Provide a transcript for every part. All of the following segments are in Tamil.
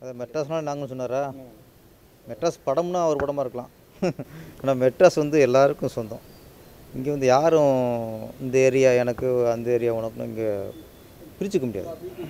அது மெட்ராஸ்னால் நாங்கள் சொன்னாரா மெட்ராஸ் படம்னா அவர் படமாக இருக்கலாம் ஆனால் மெட்ராஸ் வந்து எல்லாருக்கும் சொந்தம் இங்கே வந்து யாரும் இந்த ஏரியா எனக்கு அந்த ஏரியா உனக்குன்னு இங்கே பிரிச்சுக்க முடியாது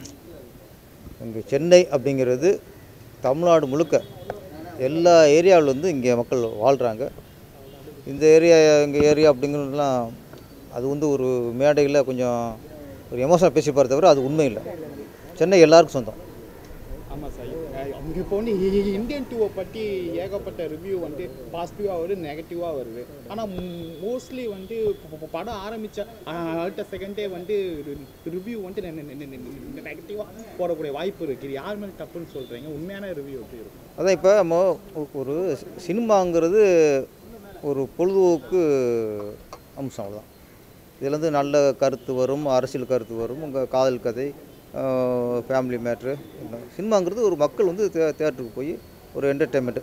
இங்கே சென்னை அப்படிங்கிறது தமிழ்நாடு முழுக்க எல்லா ஏரியாவில் வந்து இங்கே மக்கள் வாழ்கிறாங்க இந்த ஏரியா எங்கள் ஏரியா அப்படிங்கிறதுலாம் அது வந்து ஒரு மேடையில் கொஞ்சம் ஒரு எமோஷனாக பேசிப்பார் தவிர அது உண்மை இல்லை சென்னை எல்லாருக்கும் சொந்தம் ஆமாம் சார் அங்கே இப்போ வந்து இந்தியன் டூவை பற்றி ஏகப்பட்ட ரிவ்யூ வந்து பாசிட்டிவாக வருது நெகட்டிவாக வருது ஆனால் மோஸ்ட்லி வந்து இப்போ- இப்போ படம் ஆரம்பித்த அடுத்த செகண்டே வந்து ரிவ்யூ வந்து நெகட்டிவாக போடக்கூடிய வாய்ப்பு இருக்குது இது யார் மேலே தப்புன்னு சொல்கிறீங்க உண்மையான ரிவ்யூ எப்படி இருக்கும் அதான் இப்போ நம்ம ஒ- ஒரு சினிமாங்கிறது ஒரு பொழுதுபோக்கு அம்சம் அவ்வளோதான் இதில் வந்து நல்ல கருத்து வரும் அரசியல் கருத்து வரும் உங்கள் காதல் கதை ஃபேமிலி மேட்ரு சினிமாங்கிறது ஒரு மக்கள் வந்து தே தேட்டருக்கு போய் ஒரு என்டர்டெயின்மெண்ட்டு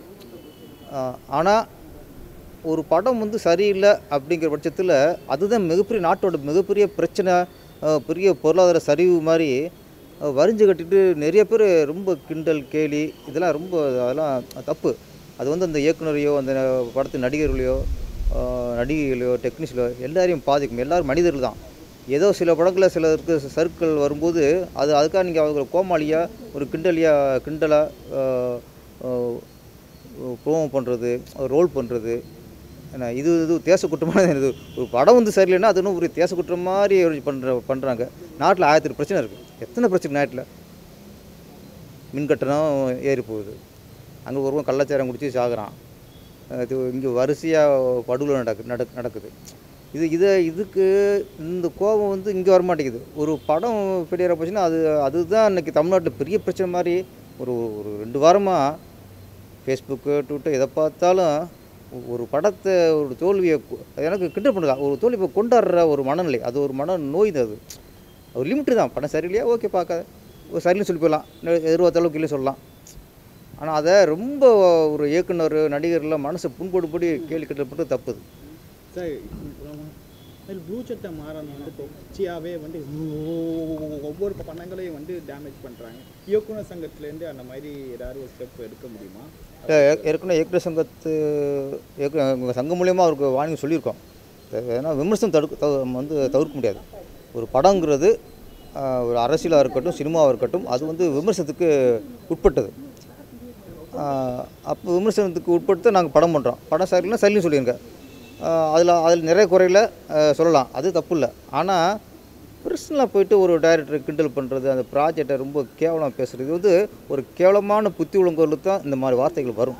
ஆனால் ஒரு படம் வந்து சரியில்லை அப்படிங்கிற பட்சத்தில் அதுதான் மிகப்பெரிய நாட்டோட மிகப்பெரிய பிரச்சனை அஹ், பெரிய பொருளாதார சரிவு மாதிரி அஹ், வரிஞ்சு கட்டிட்டு நிறைய பேர் ரொம்ப கிண்டல் கேலி இதெல்லாம் ரொம்ப அதெல்லாம் தப்பு அது வந்து அந்த இயக்குனரையோ அந்த படத்து நடிகர்களையோ அஹ், நடிகைகளையோ டெக்னீஷியலோ எல்லாரையும் பாதிக்கும் எல்லாரும் மனிதர்கள் தான் ஏதோ சில படங்களில் சிலருக்கு சர்க்கிள் வரும்போது அது அதுக்காக நீங்கள் அவங்க கோமாளியாக ஒரு கிண்டலியாக கிண்டலாக ப்ரோமோ பண்ணுறது ரோல் பண்ணுறது ஏன்னா இது இது தேச குற்றமான இது ஒரு படம் வந்து சரியில்லைன்னா அது இன்னும் ஒரு தேச குற்றம் மாதிரி பண்ணுற பண்ணுறாங்க நாட்டில் ஆயிரத்தி பிரச்சனை இருக்குது எத்தனை பிரச்சனை நாட்டில் மின் கட்டணம் ஏறி போகுது அங்கே ஒருவன் கள்ளச்சாரம் குடிச்சு சாகுறான் அஹ் இது இங்கே வரிசையாக படுகொலை நடக்கு நடக்கு நடக்குது இது இதை இதுக்கு இந்த கோபம் வந்து இங்கே வரமாட்டேங்குது ஒரு படம் ஃபெயிலியராக போச்சுன்னா அது அதுதான் இன்னைக்கு தமிழ்நாட்டில் பெரிய பிரச்சனை மாதிரி ஒரு ஒரு ரெண்டு வாரமாக ஃபேஸ்புக்கு ட்விட்டர் எதை பார்த்தாலும் ஒ- ஒரு படத்தை ஒரு தோல்வியை கு- எனக்கு கிண்டல் பண்ணுறா ஒரு தோல்வியை கொண்டாடுற ஒரு மனநிலை அது ஒரு மன நோய் தான் அது ஒரு லிமிட்டு தான் படம் சரியில்லையா ஓகே பார்க்காத ஒரு சரியில்லைன்னு சொல்லி போயிடலாம் எதிர்பார்த்த அளவுக்கு இல்லை சொல்லலாம் ஆனால் அதை ரொம்ப ஒரு இயக்குனர் நடிகர்லாம் மனசை புண்படுபடி கேள்வி கட்டப்பட்டு தப்புது சார் ப்ளூ சட்டை மாறன் வந்து தொடர்ச்சியாகவே வந்து ஒ- ஒவ்வொரு படங்களையும் வந்து டேமேஜ் பண்ணுறாங்க இயக்குனர் சங்கத்துலேருந்து அந்த மாதிரி ஏதாவது ஒரு ஸ்டெப் எடுக்க முடியுமா இல்ல, ஏ- ஏற்கனவே இயக்குனர் சங்கத்து இயக்குனர் உங்கள் சங்கம் மூலியமாக அவருக்கு வாங்கி சொல்லியிருக்கோம் ஏன்னா விமர்சனம் தடுக்க தவு- வந்து தவிர்க்க முடியாது ஒரு படங்கிறது ஆஹ், ஒரு அரசியலாக இருக்கட்டும் சினிமாவாக இருக்கட்டும் அது வந்து விமர்சனத்துக்கு உட்பட்டது அப்போ விமர்சனத்துக்கு உட்பட்டு நாங்கள் படம் பண்ணுறோம் படம் சரியில்லைனா சரியில்லைன்னு சொல்லிடுங்க அதில் அதில் நிறைய குறையில ஆஹ், சொல்லலாம் அது தப்பு இல்லை ஆனால் பர்சனலாக போயிட்டு ஒரு டைரக்டர் கிண்டல் பண்ணுறது அந்த ப்ராஜெக்டை ரொம்ப கேவலமாக பேசுகிறது இது வந்து ஒரு கேவலமான புத்தி உள்ளவங்களுக்கு தான் இந்த மாதிரி வார்த்தைகள் வரும்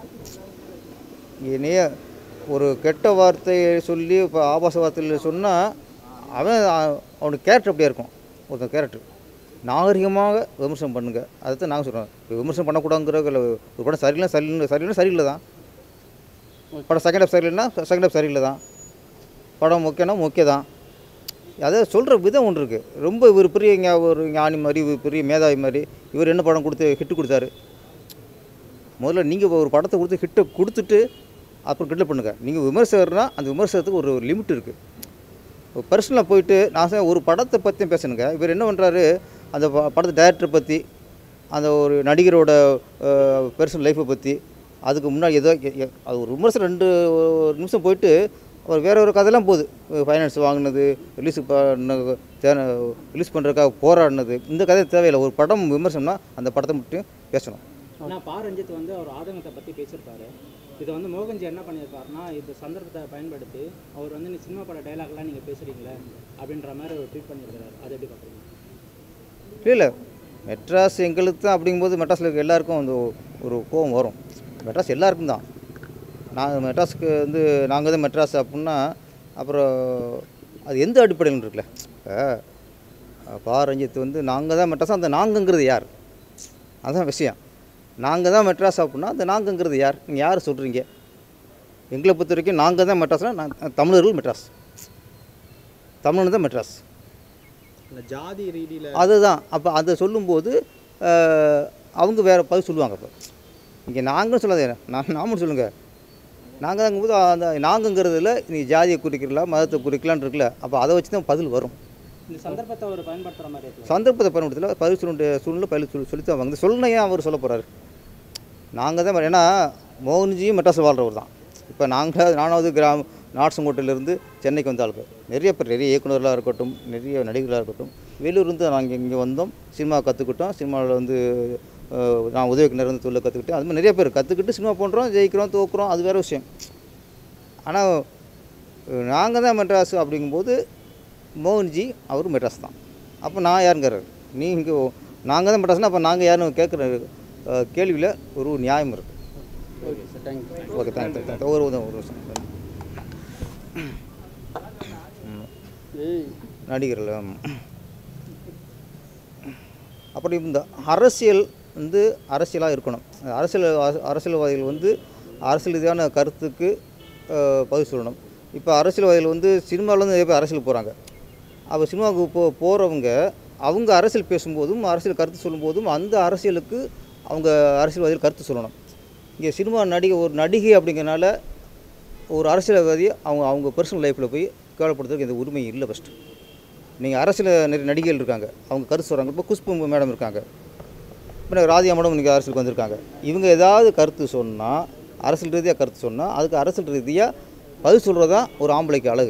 இனிய ஒரு கெட்ட வார்த்தையை சொல்லி இப்போ ஆபாச வார்த்தைகள் சொன்னால் அவன் அ- அவனுக்கு கேரக்டர் அப்படியே இருக்கும் ஒருத்தன் கேரக்டர் நாகரிகமாக விமர்சனம் பண்ணுங்க அதை தான் நாங்கள் சொல்கிறோம் இப்போ விமர்சனம் பண்ணக்கூடாதுங்கிற ஒரு படம் சரியில்லை சரியில்லை சரியில்லை சரியில்லை தான் படம் செகண்ட் ஹாஃப் சரியில்லைன்னா செகண்ட் ஹாஃப் சரியில்லை தான் படம் முக்கியம்னா முக்கியம் தான் அதை சொல்கிற விதம் ஒன்று இருக்குது ரொம்ப இவர் பெரிய ஞா- ஒரு ஞானி மாதிரி இவர் பெரிய மேதாவி மாதிரி இவர் என்ன படம் கொடுத்து ஹிட்டு கொடுத்தாரு முதல்ல நீங்கள் ஒரு படத்தை கொடுத்து ஹிட்டை கொடுத்துட்டு அப்புறம் கிண்டல் பண்ணுங்கள் நீங்கள் விமர்சகர்னா அந்த விமர்சனத்துக்கு ஒரு லிமிட் இருக்குது பர்சனலாக போயிட்டு நான் சொன்னேன் ஒரு படத்தை பற்றி பேசணுங்க இவர் என்ன பண்ணுறாரு அந்த ப- படத்தை டைரக்டரை பற்றி அந்த ஒரு நடிகரோட பர்சனல் லைஃப்பை பற்றி அதுக்கு முன்னாடி ஏதோ எ- எ- அது ஒரு விமர்சனம் ரெண்டு ஒரு நிமிஷம் போயிட்டு அவர் வேற ஒரு கதையெல்லாம் போகுது ஃபைனான்ஸ் வாங்கினது ரிலீஸ் பண்ண ரிலீஸ் பண்ணுறதுக்காக போராடினது இந்த கதை தேவையில்லை ஒரு படம் விமர்சனம்னா அந்த படத்தை மட்டும் பேசணும் ஆனால் பா ரஞ்சித் வந்து அவர் ஆதங்கத்தை பற்றி பேசியிருப்பாரு இதை வந்து மோகன்ஜி என்ன பண்ணியிருக்காருன்னா இந்த சந்தர்ப்பத்தை பயன்படுத்தி அவர் வந்து நீ சினிமா பட டைலாக்லாம் நீங்கள் பேசுகிறீங்களே அப்படின்ற மாதிரி ஒரு ட்வீட் பண்ணியிருக்காரு அதை எப்படி பார்க்குறீங்க இல்லை இல்லை மெட்ராஸ் எங்களுக்கு தான் அப்படிங்கும்போது மெட்ராஸில் இருக்க எல்லாருக்கும் அந்த ஒரு கோவம் வரும் மெட்ராஸ் எல்லாருக்கும் தான் நாங்கள் மெட்ராஸுக்கு வந்து நாங்கள் தான் மெட்ராஸ் அப்படின்னா அப்புறம் அது எந்த அடிப்படையில் இருக்குல்ல இப்போ பா ரஞ்சித் வந்து நாங்கள் தான் மெட்ராஸ் அந்த நாங்கங்கிறது யார் அதான் விஷயம் நாங்கள் தான் மெட்ராஸ் அப்படின்னா அந்த நாங்கங்கிறது யார் நீங்கள் யார் சொல்கிறீங்க எங்களை பொறுத்த வரைக்கும் நாங்கள் தான் மெட்ராஸ்னால் நான் தமிழர்கள் மெட்ராஸ் தமிழன் தான் மெட்ராஸ் இந்த ஜாதி ரீதியில் அதுதான் அப்போ அதை சொல்லும்போது அஹ், அவங்க வேறு பதில் சொல்லுவாங்க அப்போ இங்கே நாங்களும் சொல்லாதே நான் நாமும் சொல்லுங்கள் நாங்கள் தாங்கும்போது அந்த நாங்கங்கிறதுல நீ ஜாதியை குறிக்கலாம் மதத்தை குறிக்கலான்னு இருக்குல்ல அப்போ அதை வச்சு தான் பதில் வரும் இந்த சந்தர்ப்பத்தை அவர் பயன்படுத்துகிற மாதிரி இருக்கு சந்தர்ப்பத்தை பயன்படுத்தல பதில் சொல்ல சூழ்நிலை பதில் சொல்லி சொல்லித்தான் வந்து சொல்லணும் ஏன் அவர் சொல்ல போகிறாரு நாங்கள் தான் ஏன்னா மோகன்ஜியும் மெட்ராஸில் வாழ்கிறவர் தான் இப்போ நாங்கள் நானாவது கிராம நாட்ஸங்கோட்டையிலேருந்து சென்னைக்கு வந்த ஆளுங்க நிறைய பேர் நிறைய இயக்குனர்களாக இருக்கட்டும் நிறைய நடிகர்களாக இருக்கட்டும் வெளியூர்லேருந்து நாங்கள் இங்கே வந்தோம் சினிமா கற்றுக்கிட்டோம் சினிமாவில் வந்து அஹ், நான் உதவி இயக்குனர் வந்து தொழில் கற்றுக்கிட்டேன் அது மாதிரி நிறைய பேர் கற்றுக்கிட்டு சினிமா பண்ணுறோம் ஜெயிக்கிறோம் தோக்குறோம் அது வேறு விஷயம் ஆனால் நாங்கள் தான் மெட்ராஸ் அப்படிங்கும்போது மோகன்ஜி அவர் மெட்ராஸ் தான் அப்போ நான் யாருங்கிறார் நீ இங்கே நாங்கள் தான் மெட்ராஸ்னா அப்போ நாங்கள் யாருன்னு கேட்குற கேள்வியில் ஒரு நியாயம் இருக்குது okay sir thank you okay thank thank ஒரு ஒரு ஒரு நிமிஷம் நடிகர்கள் ஆமாம். அப்படி இந்த அரசியல் வந்து அரசியலாக இருக்கணும் அரசியல் அரசியல்வாதிகள் வந்து அரசியல் ரீதியான கருத்துக்கு அஹ், பதில் சொல்லணும் இப்போ அரசியல்வாதிகள் வந்து சினிமாவிலேருந்து நிறைய பேர் அரசியல் போகிறாங்க அப்போ சினிமாவுக்கு போ போகிறவங்க அவங்க அரசியல் பேசும்போதும் அரசியல் கருத்து சொல்லும்போதும் அந்த அரசியலுக்கு அவங்க அரசியல்வாதிகள் கருத்து சொல்லணும் இங்கே சினிமா நடிகை ஒரு நடிகை அப்படிங்கிறனால ஒரு அரசியல்வாதி அவங்க அவங்க பர்சனல் லைஃப்பில் போய் கேவலப்படுத்துறதுக்கு எந்த உரிமை இல்லை ஃபஸ்ட்டு நீங்கள் அரசியல் நிறைய நடிகைகள் இருக்காங்க அவங்க கருத்து சொல்கிறாங்க இப்போ குஷ்பு மேடம் இருக்காங்க இப்போ ராதியா மேடம் இன்றைக்கி அரசியலுக்கு வந்திருக்காங்க இவங்க ஏதாவது கருத்து சொன்னால் அரசியல் ரீதியாக கருத்து சொன்னால் அதுக்கு அரசியல் ரீதியாக பதில் சொல்கிறது தான் ஒரு ஆம்பளைக்கு அழகு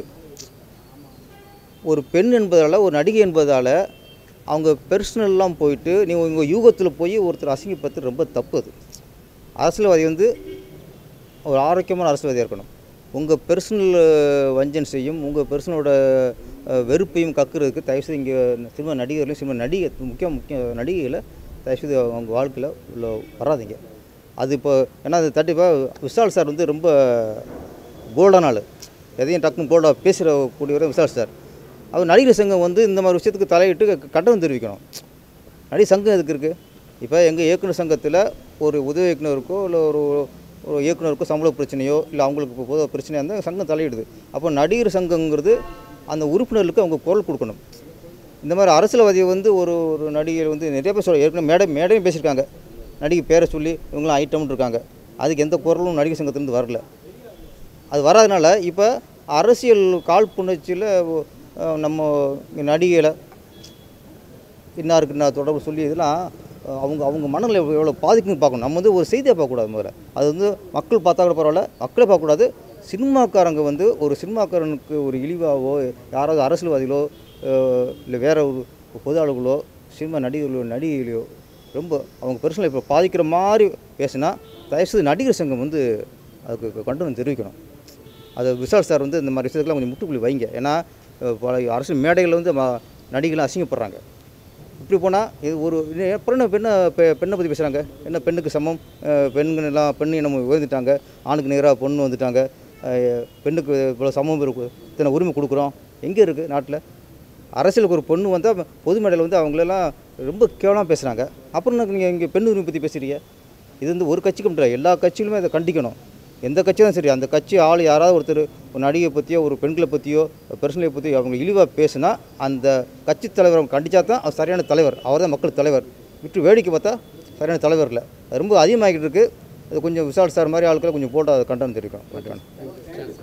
ஒரு பெண் என்பதால் ஒரு நடிகை என்பதால் அவங்க பெர்சனல்லாம் போயிட்டு நீங்கள் உங்கள் யூகத்தில் போய் ஒருத்தர் அசிங்கப்படுத்து ரொம்ப தப்பு அது அரசியல்வாதி வந்து ஒரு ஆரோக்கியமான அரசியல்வாதியாக இருக்கணும் உங்கள் பெர்சனல் வஞ்சன்ஸையும் உங்கள் பெர்சனலோட வெறுப்பையும் கக்குறதுக்கு தயவுசெய்து இங்கே சினிமா நடிகர்களையும் சினிமா நடிகை முக்கிய முக்கிய நடிகைகளை தயவுசெய்து அவங்க வாழ்க்கையில் உள்ள வராதீங்க அது இப்போ ஏன்னா அது தட்டிப்பா விஷால் சார் வந்து ரொம்ப போல்டான ஆள் எதையும் டக்குன்னு போல்டாக பேசுகிற கூடியவர் விஷால் சார் அவர் நடிகர் சங்கம் வந்து இந்த மாதிரி விஷயத்துக்கு தலையிட்டு க- கண்டனம் தெரிவிக்கணும் நடிகர் சங்கம் எதுக்கு இருக்குது இப்போ எங்கள் இயக்குனர் சங்கத்தில் ஒரு உதவி இயக்குனருக்கோ இல்லை ஒரு ஒரு இயக்குனருக்கோ சம்பள பிரச்சனையோ இல்லை அவங்களுக்கு இப்போ பொதுவாக பிரச்சனையாக இருந்தால் சங்கம் தலையிடுது அப்போ நடிகர் சங்கங்கிறது அந்த உறுப்பினர்களுக்கு அவங்க குரல் கொடுக்கணும் இந்த மாதிரி அரசியல்வாதியை வந்து ஒரு ஒரு நடிகர் வந்து நிறைய பேர் சொல்ல ஏற்கனவே மேடை மேடையும் பேசியிருக்காங்க நடிகை பேரை சொல்லி இவங்களாம் ஐட்டம்னு இருக்காங்க அதுக்கு எந்த குரலும் நடிகர் சங்கத்திலேருந்து வரல அது வராதனால இப்போ அரசியல் காழ்ப்புணர்ச்சியில் அஹ், நம்ம நடிகைகளை இன்னாருக்கு நான் தொடர்பு சொல்லி இதெல்லாம் அஹ், அவங்க அவங்க மனநிலை எவ்வளோ பாதிக்குன்னு பார்க்கணும் நம்ம வந்து ஒரு செய்தியை பார்க்கக்கூடாது முதல்ல அது வந்து மக்கள் பார்த்தா கூட பரவாயில்ல மக்களே பார்க்கக்கூடாது சினிமாக்காரங்க வந்து ஒரு சினிமாக்காரனுக்கு ஒரு இழிவாகவோ யாராவது அரசியல்வாதிகளோ அஹ், இல்லை வேற ஒரு பொது ஆளுகளோ சினிமா நடிகர்களோ நடிகைகளோ ரொம்ப அவங்க பர்சனல் இப்போ பாதிக்கிற மாதிரி பேசினா தயவுசெய்து நடிகர் சங்கம் வந்து அதுக்கு கண்டனம் தெரிவிக்கணும் அது விஷால் சார் வந்து இந்த மாதிரி விஷயத்துக்குலாம் கொஞ்சம் முட்டுப்புள்ளி வைங்க ஏன்னா அஹ், பல அரசியல் மேடைகளில் வந்து ம- நடிகைகள் அசிங்கப்படுறாங்க இப்படி போனால் இது ஒரு இது அப்புறம் என்ன பெண்ணை பெ பெண்ணை பற்றி பேசுகிறாங்க என்ன பெண்ணுக்கு சமம் அஹ், பெண்கள் எல்லாம் பெண் இனம் உயர்ந்துட்டாங்க ஆணுக்கு நேராக பொண்ணு வந்துட்டாங்க அஹ், பெண்ணுக்கு இவ்வளோ சமம் இருக்கு இத்தனை உரிமை கொடுக்குறோம் எங்கே இருக்குது நாட்டில் அரசியலுக்கு ஒரு பொண்ணு வந்தால் பொது மேடையில் வந்து அவங்களெல்லாம் ரொம்ப கேவலமாக பேசுகிறாங்க அப்புறம் நீங்கள் இங்கே பெண் உரிமை பற்றி பேசுகிறீங்க இது வந்து ஒரு கட்சிக்கு மட்டும் இல்லை எல்லா கட்சிகளுமே அதை கண்டிக்கணும் எந்த கட்சியும் சரி அந்த கட்சி ஆள் யாராவது ஒருத்தர் ஒரு நடிகை பற்றியோ ஒரு பெண்களை பற்றியோ பர்சனலை பற்றியோ அவங்க இழிவாக பேசுனா அந்த கட்சி தலைவர் அவங்க கண்டிச்சா தான் அவர் சரியான தலைவர் அவர் தான் மக்கள் தலைவர் விட்டு வேடிக்கை பார்த்தா சரியான தலைவர் இல்லை அது ரொம்ப அதிகமாகிட்டு இருக்குது அது கொஞ்சம் விசால் சார் மாதிரி ஆட்களை கொஞ்சம் போட்டு அதை கண்டனம் தெரிவிக்கணும் ஓகே